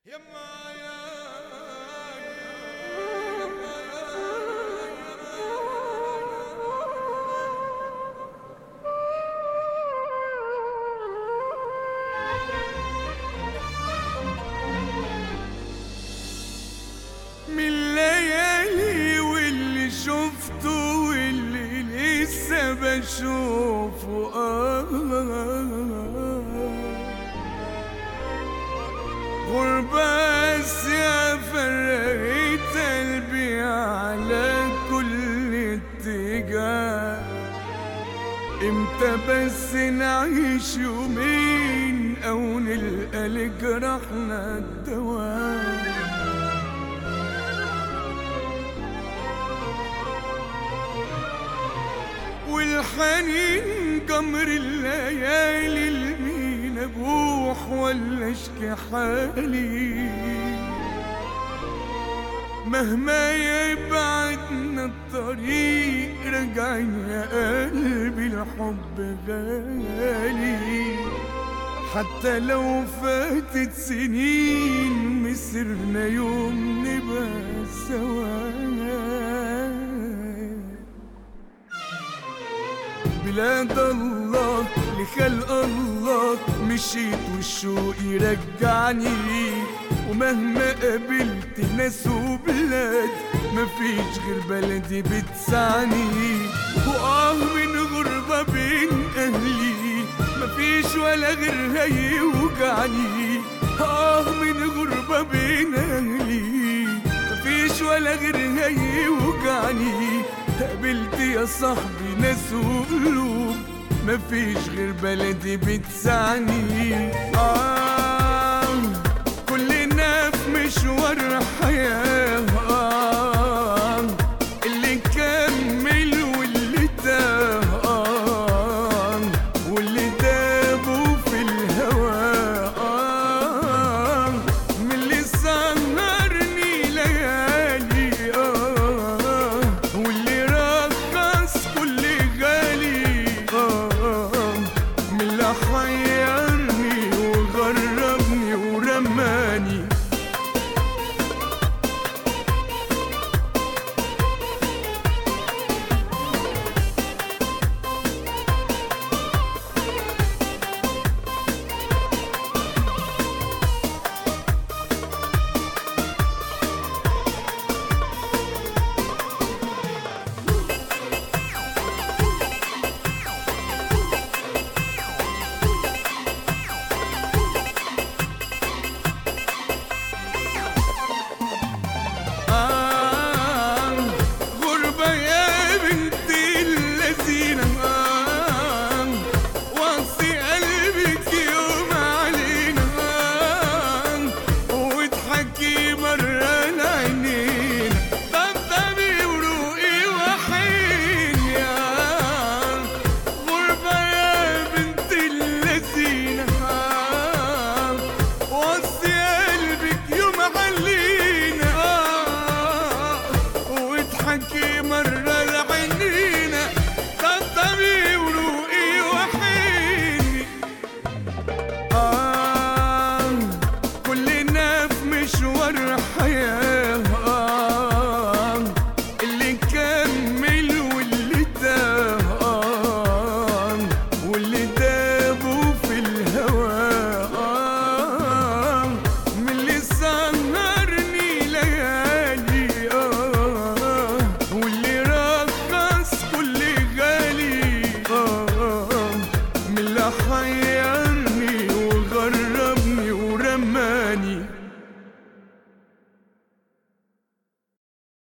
يما يا من الليالي واللي شفته واللي لسه بشوفه آه غربة يا فرقت قلبي على كل اتجاه امتى بس نعيش يومين او نلقى لجرحنا الدواء والحنين جمر الليالي المين ابوح ولا اشكي حالي مهما يبعدنا الطريق راجعين يا قلبي الحب غالي حتى لو فاتت سنين مسرنا يوم نبقى سوا بلاد الله لخلق الله مشيت والشوق يرجعني ومهما قابلت ناس وبلاد مفيش غير بلدي بتسعني وآه من غربة بين أهلي مفيش ولا غير هيوجعني آه من غربة بين أهلي مفيش ولا غير هيوجعني قابلت يا صاحبي ناس وقلوب مفيش غير بلدي بتسعني آه كلنا في مشوار حياة آه اللي كمل واللي تاه آه واللي دابوا في الهوى آه من اللي سهرني ليالي آه واللي رقص كل غالي آه من اللي حيرني وغربني ورماني آه غربة يا بنت اللذينة آه وصي قلبك يوم علينا آه واضحكي مرة لعينينا طبطبي وروقي وحين يا غربة يا بنت اللذينة آه وصي قلبك يوم علينا آه واضحكي مرة لعينينا طبطبي وروقي وحيني آه كلنا في مشوار حياة